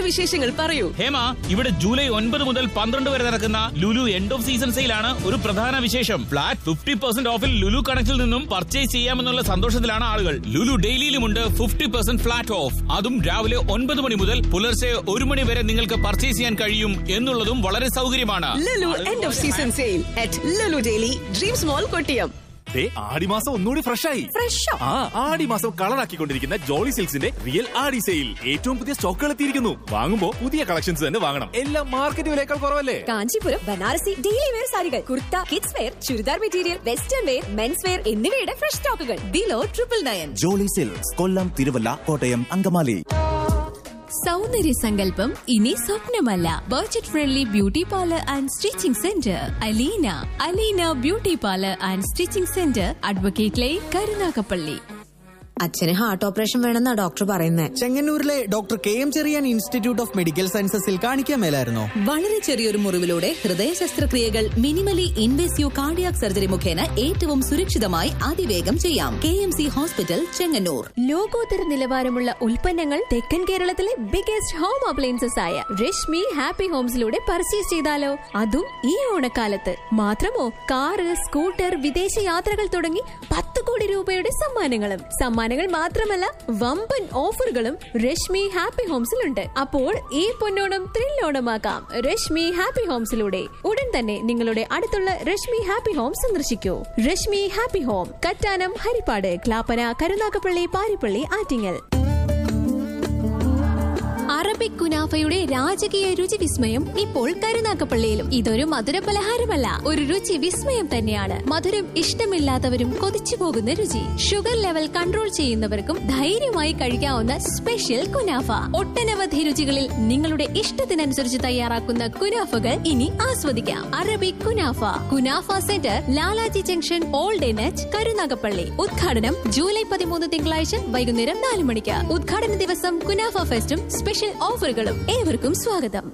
വിശേഷങ്ങൾ പറയൂ ഹേമ ഇവിടെ ജൂലൈ ഒൻപത് മുതൽ പന്ത്രണ്ട് വരെ നടക്കുന്ന ലുലു എൻഡ് ഓഫ് സീസൺ സെയിലാണ് ഒരു പ്രധാന വിശേഷം ഫ്ലാറ്റ് ഫിഫ്റ്റി പെർസെന്റ് ഓഫിൽ ലുലു കണക്റ്റിൽ നിന്നും പർച്ചേസ് ചെയ്യാമെന്നുള്ള സന്തോഷത്തിലാണ് ആളുകൾ ലുലു ഡെയിലിയിലുമുണ്ട് ഫിഫ്റ്റി പെർസെന്റ് ഫ്ലാറ്റ് ഓഫ് അതും രാവിലെ ഒൻപത് മണി മുതൽ പുലർച്ചെ ഒരു മണി വരെ നിങ്ങൾക്ക് പർച്ചേസ് ചെയ്യാൻ കഴിയും എന്നുള്ളതും വളരെ സൗകര്യമാണ് Lulu end of season sale at Lulu daily dreams mall Kottiyam ദേ, ആടിമാസം ഒന്നുകൂടി ഫ്രഷ് ആയി ഫ്രഷോ ആ ആടിമാസം കളറാക്കിക്കൊണ്ടിരിക്കുന്ന ജോളി സിൽക്സിന്റെ റിയൽ ആടി സെയിൽ ഏറ്റവും പുതിയ സ്റ്റോക്കുകൾ എത്തിയിരിക്കുന്നു വാങ്ങുമ്പോ പുതിയ കളക്ഷൻസ് തന്നെ വാങ്ങണം എല്ലാം മാർക്കറ്റ് വിലയേക്കാൾ കുറവല്ലേ കാഞ്ചീപുരം ബനാറസി ഡെയിലി വെയർ സാരികൾ kurta kids wear churidar material western wear men's wear എന്നിവയുടെ ഫ്രഷ് സ്റ്റോക്കുകൾ below triple nine Jolly silks Kollam Thiruvalla Kottayam Angamaly സൗന്ദര്യ സങ്കല്പം ഇനി സ്വപ്നമല്ല budget friendly beauty parlour and stitching centre Aleena Aleena beauty parlour and stitching centre advocate lane Karunagappally അച്ഛന് ഹാർട്ട് ഓപ്പറേഷൻ വേണമെന്നാ doctor പറയുന്നത് ചെങ്ങന്നൂരിലെ doctor K M Cherian institute of medical സയൻസസിൽ കാണിക്കാൻ മേലായിരുന്നോ വളരെ ചെറിയൊരു മുറിവിലൂടെ ഹൃദയ ശസ്ത്രക്രിയകൾ മിനിമലി ഇൻവേസീവ് കാർഡിയാക് സർജറി മുഖേന ഏറ്റവും സുരക്ഷിതമായി അതിവേഗം ചെയ്യാം K M C hospital Chengannur ലോകോത്തര നിലവാരമുള്ള ഉൽപ്പന്നങ്ങൾ തെക്കൻ കേരളത്തിലെ ബിഗസ്റ്റ് ഹോം അപ്ലയൻസസ് ആയ രശ്മി ഹാപ്പി ഹോംസിലൂടെ പർച്ചേസ് ചെയ്താലോ അതും ഈ ഓണക്കാലത്ത് മാത്രമോ കാറ് സ്കൂട്ടർ വിദേശ യാത്രകൾ തുടങ്ങി പത്ത് കോടി രൂപയുടെ സമ്മാനങ്ങളും സമ്മാനങ്ങൾ മാത്രമല്ല വമ്പൻ ഓഫറുകളും രശ്മി ഹാപ്പി ഹോംസിലുണ്ട് അപ്പോൾ ഈ പൊന്നോണം ത്രില്ലോണമാക്കാം രശ്മി ഹാപ്പി ഹോംസിലൂടെ ഉടൻ തന്നെ നിങ്ങളുടെ അടുത്തുള്ള രശ്മി ഹാപ്പി ഹോം സന്ദർശിക്കൂ Rashmi happy home Kattanam Harippad Clappana Karunagappally Paripally Attingal Arabic കുനാഫയുടെ രാജകീയ രുചി വിസ്മയം ഇപ്പോൾ കരുനാക്കപ്പള്ളിയിലും ഇതൊരു മധുര പലഹാരമല്ല ഒരു രുചി വിസ്മയം തന്നെയാണ് മധുരം ഇഷ്ടമില്ലാത്തവരും കൊതിച്ചു പോകുന്ന രുചി ഷുഗർ ലെവൽ കൺട്രോൾ ചെയ്യുന്നവർക്കും ധൈര്യമായി കഴിക്കാവുന്ന സ്പെഷ്യൽ കുനാഫ ഒട്ടനവധി രുചികളിൽ നിങ്ങളുടെ ഇഷ്ടത്തിനനുസരിച്ച് തയ്യാറാക്കുന്ന കുനാഫകൾ ഇനി ആസ്വദിക്കാം Arabic Kunafa Kunafa centre Lalaji junction old എനച്ച് കരുനാഗപ്പള്ളി ഉദ്ഘാടനം ജൂലൈ പതിമൂന്ന് തിങ്കളാഴ്ച വൈകുന്നേരം നാല് മണിക്ക് ഉദ്ഘാടന ദിവസം കുനാഫ ഫെസ്റ്റും സ്പെഷ്യൽ ഓഫറുകളും ഏവർക്കും സ്വാഗതം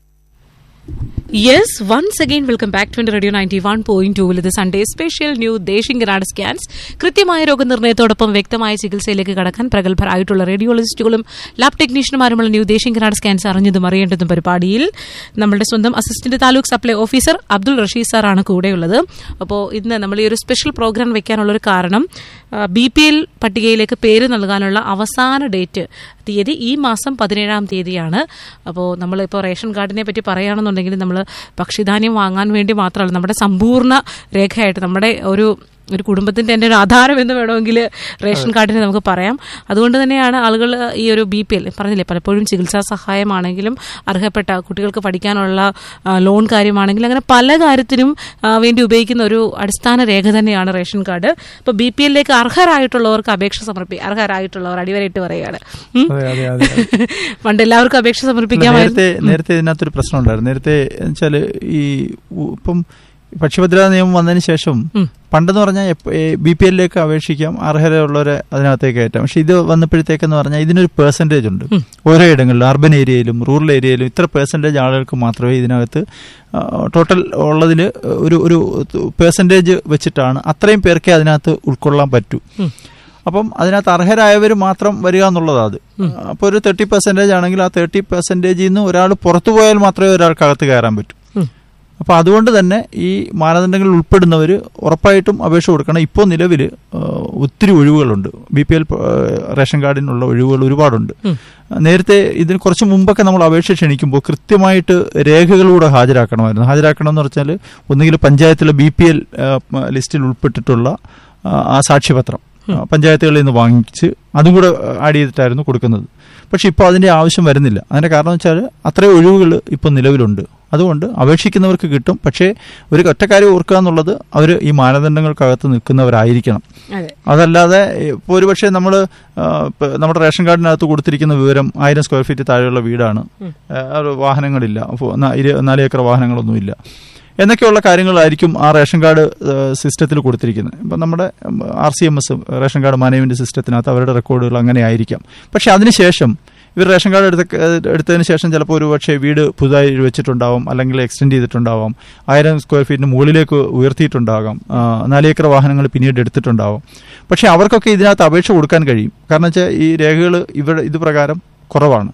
yes once again welcome back to radio ninety one point ടൂവിൽ ഇത് Sunday special new Desinganad scans കൃത്യമായ രോഗനിർണയത്തോടൊപ്പം വ്യക്തമായ ചികിത്സയിലേക്ക് കടക്കാൻ പ്രഗത്ഭരായിട്ടുള്ള റേഡിയോളജിസ്റ്റുകളും ലാബ് ടെക്നീഷ്യന്മാരുമുള്ള ന്യൂ ദേശിംഗനാട് സ്കാൻസ് അറിഞ്ഞതും അറിയേണ്ടതും പരിപാടിയിൽ നമ്മുടെ സ്വന്തം assistant taluk supply officer Abdul Rasheed സാറാണ് കൂടെയുള്ളത് അപ്പോൾ ഇന്ന് നമ്മൾ ഈ ഒരു സ്പെഷ്യൽ പ്രോഗ്രാം വെക്കാനുള്ള ഒരു കാരണം ബി പി എൽ പട്ടികയിലേക്ക് പേര് നൽകാനുള്ള അവസാന ഡേറ്റ് തീയതി ഈ മാസം പതിനേഴാം തീയതിയാണ് അപ്പോൾ നമ്മളിപ്പോൾ റേഷൻ കാർഡിനെ പറ്റി പറയുകയാണെന്നുണ്ടെങ്കിൽ നമ്മൾ ഭക്ഷ്യധാന്യം വാങ്ങാൻ വേണ്ടി മാത്രമല്ല നമ്മുടെ സമ്പൂർണ്ണ രേഖയായിട്ട് നമ്മുടെ ഒരു ഒരു കുടുംബത്തിന്റെ തന്നെ ഒരു ആധാരം എന്ന് വേണമെങ്കിൽ റേഷൻ കാർഡിനെ നമുക്ക് പറയാം അതുകൊണ്ട് തന്നെയാണ് ആളുകൾ ഈ ഒരു ബി പി എൽ പറഞ്ഞില്ലേ പലപ്പോഴും ചികിത്സാ സഹായമാണെങ്കിലും അർഹപ്പെട്ട കുട്ടികൾക്ക് പഠിക്കാനുള്ള ആ, ലോൺ കാര്യമാണെങ്കിലും അങ്ങനെ പല കാര്യത്തിനും ആ, വേണ്ടി ഉപയോഗിക്കുന്ന ഒരു അടിസ്ഥാന രേഖ തന്നെയാണ് റേഷൻ കാർഡ് ഇപ്പോൾ ബി പി എല്ലിലേക്ക് അർഹരായിട്ടുള്ളവർക്ക് അപേക്ഷ സമർപ്പി അർഹരായിട്ടുള്ളവർ അടിവരയിട്ട് പറയുകയാണ് ഉം. അതെ, അതെ, അതെ. പണ്ട് എല്ലാവർക്കും അപേക്ഷ സമർപ്പിക്കാമായിരുന്നു നേരത്തെ നേരത്തെ ഇതിനകത്തൊരു പ്രശ്നം ഉണ്ടായിരുന്നു നേരത്തെ വെച്ചാല് ഈ ഉ- ഇപ്പം പക്ഷിഭദ്രതാ നിയമം വന്നതിന് ശേഷം പണ്ടെന്ന് പറഞ്ഞാൽ ബി പി എല്ലിലേക്ക് അപേക്ഷിക്കാം അർഹതയുള്ളവരെ അതിനകത്തേക്ക് കയറ്റാം പക്ഷെ ഇത് വന്നപ്പോഴത്തേക്കെന്ന് പറഞ്ഞാൽ ഇതിനൊരു പേഴ്സൻറ്റേജ് ഉണ്ട് ഓരോ ഇടങ്ങളിലും അർബൻ ഏരിയയിലും റൂറൽ ഏരിയയിലും ഇത്ര പേഴ്സൻറ്റേജ് ആളുകൾക്ക് മാത്രമേ ഇതിനകത്ത് ടോട്ടൽ ഉള്ളതിൽ ഒരു ഒരു പേഴ്സൻറ്റേജ് വെച്ചിട്ടാണ് അത്രയും പേർക്കേ അതിനകത്ത് ഉൾക്കൊള്ളാൻ പറ്റൂ അപ്പം അതിനകത്ത് അർഹരായവർ മാത്രം വരിക എന്നുള്ളതാണ് അത് അപ്പോൾ ഒരു തേർട്ടി പെർസെൻറ്റേജ് ആണെങ്കിൽ ആ തേർട്ടി പെർസെൻറ്റേജിൽ നിന്ന് ഒരാൾ പുറത്തു പോയാൽ മാത്രമേ ഒരാൾക്കകത്ത് കയറാൻ പറ്റൂ അപ്പോൾ അതുകൊണ്ട് തന്നെ ഈ മാനദണ്ഡങ്ങളിൽ ഉൾപ്പെടുന്നവർ ഉറപ്പായിട്ടും അപേക്ഷ കൊടുക്കണം ഇപ്പോൾ നിലവിൽ ഒത്തിരി ഒഴിവുകളുണ്ട് ബി പി എൽ റേഷൻ കാർഡിനുള്ള ഒഴിവുകൾ ഒരുപാടുണ്ട് നേരത്തെ ഇതിന് കുറച്ച് മുമ്പൊക്കെ നമ്മൾ അപേക്ഷ ക്ഷണിക്കുമ്പോൾ കൃത്യമായിട്ട് രേഖകളൂടെ ഹാജരാക്കണമായിരുന്നു ഹാജരാക്കണം എന്ന് പറഞ്ഞാൽ ഒന്നുകിൽ പഞ്ചായത്തിലെ ബി പി എൽ ലിസ്റ്റിൽ ഉൾപ്പെട്ടിട്ടുള്ള ആ, ആ സാക്ഷ്യപത്രം ആ, പഞ്ചായത്തുകളിൽ നിന്ന് വാങ്ങിച്ച് അതും കൂടെ ആഡ് ചെയ്തിട്ടായിരുന്നു കൊടുക്കുന്നത് പക്ഷെ ഇപ്പോൾ അതിന്റെ ആവശ്യം വരുന്നില്ല അതിന്റെ കാരണം വെച്ചാൽ അത്രയും ഒഴിവുകൾ ഇപ്പോൾ നിലവിലുണ്ട് അതുകൊണ്ട് അപേക്ഷിക്കുന്നവർക്ക് കിട്ടും പക്ഷേ ഒരു ഒറ്റക്കാര്യം ഓർക്കുക എന്നുള്ളത് അവർ ഈ മാനദണ്ഡങ്ങൾക്കകത്ത് നിൽക്കുന്നവരായിരിക്കണം അതെ അതല്ലാതെ ഇപ്പോൾ ഒരുപക്ഷെ നമ്മൾ നമ്മുടെ റേഷൻ കാർഡിനകത്ത് കൊടുത്തിരിക്കുന്ന വിവരം ആയിരം സ്ക്വയർ ഫീറ്റ് താഴെയുള്ള വീടാണ് ആ, ഒരു വാഹനങ്ങളില്ല അപ്പോൾ ന- ഇരു- നാല് ഏക്കർ വാഹനങ്ങളൊന്നുമില്ല എന്നൊക്കെയുള്ള കാര്യങ്ങളായിരിക്കും ആ റേഷൻ കാർഡ് സിസ്റ്റത്തിൽ കൊടുത്തിരിക്കുന്നത് ഇപ്പം നമ്മുടെ R C M S ration card management സിസ്റ്റത്തിനകത്ത് അവരുടെ റെക്കോർഡുകൾ അങ്ങനെ ആയിരിക്കാം പക്ഷെ അതിനുശേഷം ഇവർ റേഷൻ കാർഡ് എടുത്ത എടുത്തതിന് ശേഷം ചിലപ്പോൾ ഒരു പക്ഷേ വീട് പുതുതായി വെച്ചിട്ടുണ്ടാവും അല്ലെങ്കിൽ എക്സ്റ്റെൻഡ് ചെയ്തിട്ടുണ്ടാവാം ആയിരം സ്ക്വയർ ഫീറ്റിന് മുകളിലേക്ക് ഉയർത്തിയിട്ടുണ്ടാകാം ആ, നാലേക്കർ വാഹനങ്ങൾ പിന്നീട് എടുത്തിട്ടുണ്ടാവാം പക്ഷെ അവർക്കൊക്കെ ഇതിനകത്ത് അപേക്ഷ കൊടുക്കാൻ കഴിയും കാരണം വെച്ചാൽ ഈ രേഖകൾ ഇവിടെ ഇത് പ്രകാരം കുറവാണ്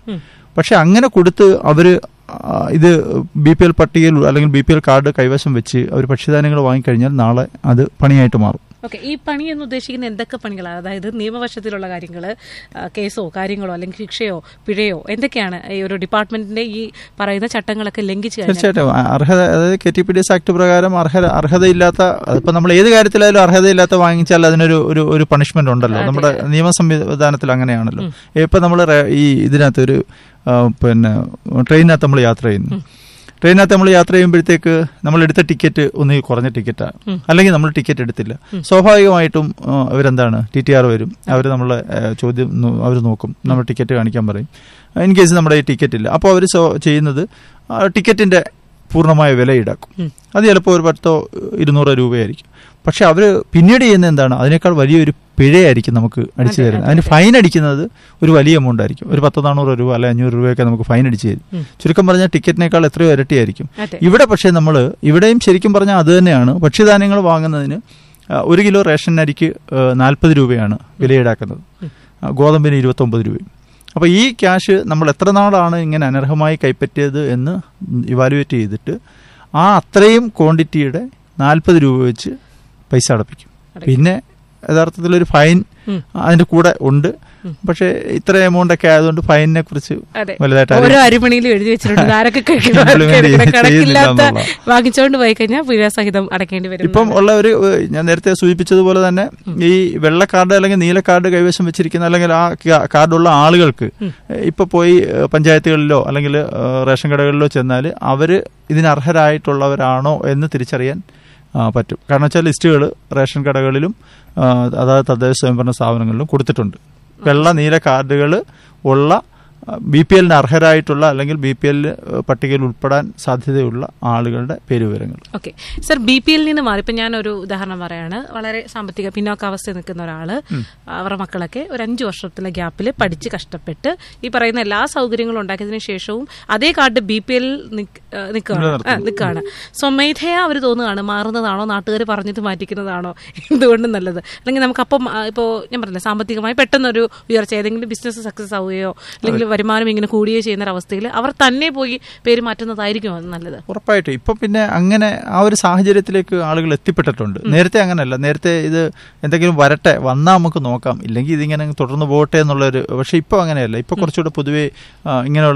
പക്ഷെ അങ്ങനെ കൊടുത്ത് അവര് ആ, ഇത് ബി പി എൽ പട്ടികയിൽ അല്ലെങ്കിൽ ബി പി എൽ കാർഡ് കൈവശം വെച്ച് അവർ ഭക്ഷ്യധാന്യങ്ങൾ വാങ്ങിക്കഴിഞ്ഞാൽ നാളെ അത് പണിയായിട്ട് മാറും ഓക്കെ ഈ പണി എന്ന് ഉദ്ദേശിക്കുന്ന എന്തൊക്കെ പണികളാണ് അതായത് നിയമവശത്തിലുള്ള കാര്യങ്ങൾ കേസോ കാര്യങ്ങളോ അല്ലെങ്കിൽ ശിക്ഷയോ പിഴയോ എന്തൊക്കെയാണ് ഈ ഒരു ഡിപ്പാർട്ട്മെന്റിന്റെ ഈ പറയുന്ന ചട്ടങ്ങളൊക്കെ ലംഘിച്ചു കഴിഞ്ഞാൽ തീർച്ചയായിട്ടും അ- അർഹത അതായത് K T P D S act പ്രകാരം അർഹത അർഹതയില്ലാത്ത അതിപ്പോ നമ്മൾ ഏത് കാര്യത്തിലായാലും അർഹതയില്ലാത്ത വാങ്ങിച്ചാൽ അതിനൊരു ഒരു ഒരു പണിഷ്മെന്റ് ഉണ്ടല്ലോ നമ്മുടെ നിയമ സംവിധാനത്തിൽ അങ്ങനെയാണല്ലോ ഇപ്പൊ നമ്മൾ ഈ ഇതിനകത്ത് ഒരു ആ, പിന്നെ ട്രെയിനകത്ത് നമ്മൾ യാത്ര ചെയ്യുന്നു ട്രെയിനകത്ത് നമ്മൾ യാത്ര ചെയ്യുമ്പോഴത്തേക്ക് നമ്മൾ എടുത്ത ടിക്കറ്റ് ഒന്ന് കുറഞ്ഞ ടിക്കറ്റാണ് അല്ലെങ്കിൽ നമ്മൾ ടിക്കറ്റ് എടുത്തില്ല സ്വാഭാവികമായിട്ടും ആ, അവരെന്താണ് ടി ടി ആർ വരും അവർ നമ്മളെ ആ, ചോദ്യം അവർ നോക്കും നമ്മൾ ടിക്കറ്റ് കാണിക്കാൻ പറയും ഇൻ കേസ് നമ്മുടെ ഈ ടിക്കറ്റ് ഇല്ല അപ്പോൾ അവർ ചെയ്യുന്നത് ആ, ടിക്കറ്റിന്റെ പൂർണ്ണമായ വില ഈടാക്കും അത് ചിലപ്പോൾ ഒരു പത്തോ ഇരുന്നൂറോ രൂപയായിരിക്കും പക്ഷെ അവർ പിന്നീട് ചെയ്യുന്ന എന്താണ് അതിനേക്കാൾ വലിയൊരു പിഴയായിരിക്കും നമുക്ക് അടിച്ചു തരുന്നത് അതിന് ഫൈൻ അടിക്കുന്നത് ഒരു വലിയ എമൗണ്ട് ആയിരിക്കും ഒരു പത്തോ നാനൂറ് രൂപ അല്ലെ അഞ്ഞൂറ് രൂപയൊക്കെ നമുക്ക് ഫൈൻ അടിച്ചു തരും ചുരുക്കം പറഞ്ഞാൽ ടിക്കറ്റിനേക്കാൾ എത്രയോ ഇരട്ടിയായിരിക്കും അതെ. ഇവിടെ പക്ഷേ നമ്മൾ ഇവിടെയും ശരിക്കും പറഞ്ഞാൽ അത് തന്നെയാണ് ഭക്ഷ്യധാന്യങ്ങൾ വാങ്ങുന്നതിന് ആ, ഒരു കിലോ റേഷൻ അരിക്ക് നാൽപ്പത് രൂപയാണ് വില ഈടാക്കുന്നത് ആ, ഗോതമ്പിന് ഇരുപത്തൊമ്പത് രൂപയും അപ്പോൾ ഈ ക്യാഷ് നമ്മൾ എത്ര നാളാണ് ഇങ്ങനെ അനർഹമായി കൈപ്പറ്റിയത് എന്ന് ഇവാലുവേറ്റ് ചെയ്തിട്ട് ആ അത്രയും ക്വാണ്ടിറ്റിയുടെ നാൽപ്പത് രൂപ വെച്ച് പൈസ അടപ്പിക്കും പിന്നെ യഥാർത്ഥത്തിൽ ഒരു ഫൈൻ അതിന്റെ കൂടെ ഉണ്ട് പക്ഷേ ഇത്ര എമൗണ്ട് ഒക്കെ ആയതുകൊണ്ട് ഫൈനിനെ കുറിച്ച് അതെ വലുതായിട്ട് ഓരോ അറിയാം. അരിമണിയിലും എഴുതി വെച്ചിട്ടുണ്ട് ആരൊക്കെ കഴിക്കണം, Implement ആരൊക്കെ എടുക്കണം. ചെയ്യുന്നില്ല കണക്കില്ലാത്ത എന്നുള്ളതാ. വാങ്ങിച്ചോണ്ട് പോയി കഴിഞ്ഞാൽ പിഴ സഹിതം അടക്കേണ്ടി വരും ഇപ്പം ഉള്ള ഒരു ഏഹ്, ഞാൻ നേരത്തെ സൂചിപ്പിച്ചതുപോലെ തന്നെ ഈ വെള്ള കാർഡ് അല്ലെങ്കിൽ നീല കാർഡ് കൈവശം വെച്ചിരിക്കുന്ന അല്ലെങ്കിൽ ആ കാ- കാർഡുള്ള ആളുകൾക്ക് ഏഹ്, ഇപ്പൊ പോയി ഏഹ്, പഞ്ചായത്തുകളിലോ അല്ലെങ്കിൽ ഏഹ്, റേഷൻ കടകളിലോ ചെന്നാൽ അവര് ഇതിന് അർഹരായിട്ടുള്ളവരാണോ എന്ന് തിരിച്ചറിയാൻ ആ, പറ്റും കാരണം വെച്ചാൽ ലിസ്റ്റുകൾ റേഷൻ കടകളിലും ആ, അതായത് തദ്ദേശ സ്വയംഭരണ സ്ഥാപനങ്ങളിലും കൊടുത്തിട്ടുണ്ട് വെള്ള നീല കാർഡുകൾ ഉള്ള ബി പി എല്ലിന് അർഹരായിട്ടുള്ള അല്ലെങ്കിൽ ബി പി എൽ പട്ടികയിൽ ഉൾപ്പെടാൻ സാധ്യതയുള്ള ആളുകളുടെ പേര് വിവരങ്ങൾ ഓക്കെ സർ ബി പി എല്ലിൽ നിന്ന് മാറി ഇപ്പം ഞാനൊരു ഉദാഹരണം പറയാണ് വളരെ സാമ്പത്തിക പിന്നോക്കാവസ്ഥയിൽ നിൽക്കുന്ന ഒരാള് അവരുടെ മക്കളൊക്കെ ഒരു അഞ്ചു വർഷത്തിലെ ഗ്യാപ്പിൽ പഠിച്ച് കഷ്ടപ്പെട്ട് ഈ പറയുന്ന എല്ലാ സൗകര്യങ്ങളും ഉണ്ടാക്കിയതിനു ശേഷവും അതേ കാർഡ് ബി പി എൽ നിൽക്കുകയാണ് നിൽക്കുകയാണ് സ്വമേധയാ അവർ തോന്നുകയാണ് മാറുന്നതാണോ നാട്ടുകാർ പറഞ്ഞിട്ട് മാറ്റിക്കുന്നതാണോ എന്തുകൊണ്ടും നല്ലത് അല്ലെങ്കിൽ നമുക്ക് അപ്പം ഇപ്പോൾ ഞാൻ പറഞ്ഞില്ല സാമ്പത്തികമായി പെട്ടെന്നൊരു ഉയർച്ച ഏതെങ്കിലും ബിസിനസ് സക്സസ് ആവുകയോ അല്ലെങ്കിൽ വരുമാനം ഇങ്ങനെ കൂടുകയോ ചെയ്യുന്ന ഒരവസ്ഥയിൽ അവർ തന്നെ പോയി പേര് മാറ്റുന്നതായിരിക്കും അത് നല്ലത് ഉറപ്പായിട്ടും ഇപ്പൊ പിന്നെ അങ്ങനെ ആ ഒരു സാഹചര്യത്തിലേക്ക് ആളുകൾ എത്തിപ്പെട്ടിട്ടുണ്ട് നേരത്തെ അങ്ങനല്ല നേരത്തെ ഇത് എന്തെങ്കിലും വരട്ടെ വന്നാൽ നമുക്ക് നോക്കാം ഇല്ലെങ്കിൽ ഇതിങ്ങനെ അങ്ങ് തുടർന്ന് പോകട്ടെ എന്നുള്ളൊരു പക്ഷെ ഇപ്പൊ അങ്ങനെയല്ല ഇപ്പൊ കുറച്ചുകൂടെ പൊതുവെ ആ, ഇങ്ങനെയുള്ള